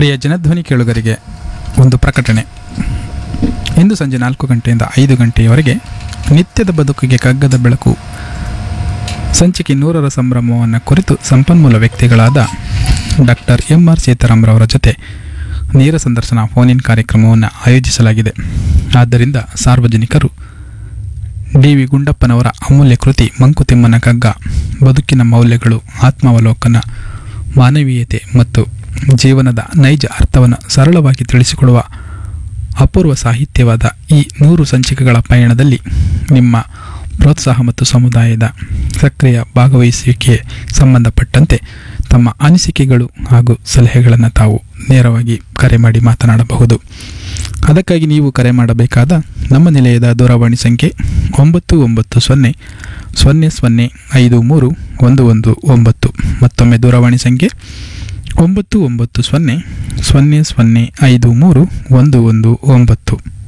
ಪ್ರಿಯ ಜನಧ್ವನಿ ಕೇಳುಗರಿಗೆ ಒಂದು ಪ್ರಕಟಣೆ ಇಂದು ಸಂಜೆ ನಾಲ್ಕು ಗಂಟೆಯಿಂದ ಐದು ಗಂಟೆಯವರೆಗೆ ನಿತ್ಯದ ಬದುಕಿಗೆ ಕಗ್ಗದ ಬೆಳಕು ಸಂಚಿಕೆ ನೂರರ ಸಂಭ್ರಮವನ್ನು ಕುರಿತು ಸಂಪನ್ಮೂಲ ವ್ಯಕ್ತಿಗಳಾದ ಡಾಕ್ಟರ್ ಎಂ ಆರ್ ಸೀತಾರಾಮ್ರವರ ಜೊತೆ ನೇರ ಸಂದರ್ಶನ ಫೋನ್ ಇನ್ ಕಾರ್ಯಕ್ರಮವನ್ನು ಆಯೋಜಿಸಲಾಗಿದೆ ಆದ್ದರಿಂದ ಸಾರ್ವಜನಿಕರು ಡಿ ವಿ ಗುಂಡಪ್ಪನವರ ಅಮೂಲ್ಯ ಕೃತಿ ಮಂಕುತಿಮ್ಮನ ಕಗ್ಗ ಬದುಕಿನ ಮೌಲ್ಯಗಳು ಆತ್ಮಾವಲೋಕನ ಮಾನವೀಯತೆ ಮತ್ತು ಜೀವನದ ನೈಜ ಅರ್ಥವನ್ನು ಸರಳವಾಗಿ ತಿಳಿಸಿಕೊಡುವ ಅಪೂರ್ವ ಸಾಹಿತ್ಯವಾದ ಈ ನೂರು ಸಂಚಿಕೆಗಳ ಪಯಣದಲ್ಲಿ ನಿಮ್ಮ ಪ್ರೋತ್ಸಾಹ ಮತ್ತು ಸಮುದಾಯದ ಸಕ್ರಿಯ ಭಾಗವಹಿಸುವಿಕೆ ಸಂಬಂಧಪಟ್ಟಂತೆ ತಮ್ಮ ಅನಿಸಿಕೆಗಳು ಹಾಗೂ ಸಲಹೆಗಳನ್ನು ತಾವು ನೇರವಾಗಿ ಕರೆ ಮಾಡಿ ಮಾತನಾಡಬಹುದು ಅದಕ್ಕಾಗಿ ನೀವು ಕರೆ ಮಾಡಬೇಕಾದ ನಮ್ಮ ನಿಲಯದ ದೂರವಾಣಿ ಸಂಖ್ಯೆ ಒಂಬತ್ತು ಒಂಬತ್ತು ಸೊನ್ನೆ ಸೊನ್ನೆ ಸೊನ್ನೆ ಐದು ಮೂರು ಒಂದು ಒಂದು ಒಂಬತ್ತು ಮತ್ತೊಮ್ಮೆ ದೂರವಾಣಿ ಸಂಖ್ಯೆ ಒಂಬತ್ತು ಒಂಬತ್ತು ಸೊನ್ನೆ ಸೊನ್ನೆ ಸೊನ್ನೆ ಐದು ಮೂರು ಒಂದು ಒಂದು ಒಂಬತ್ತು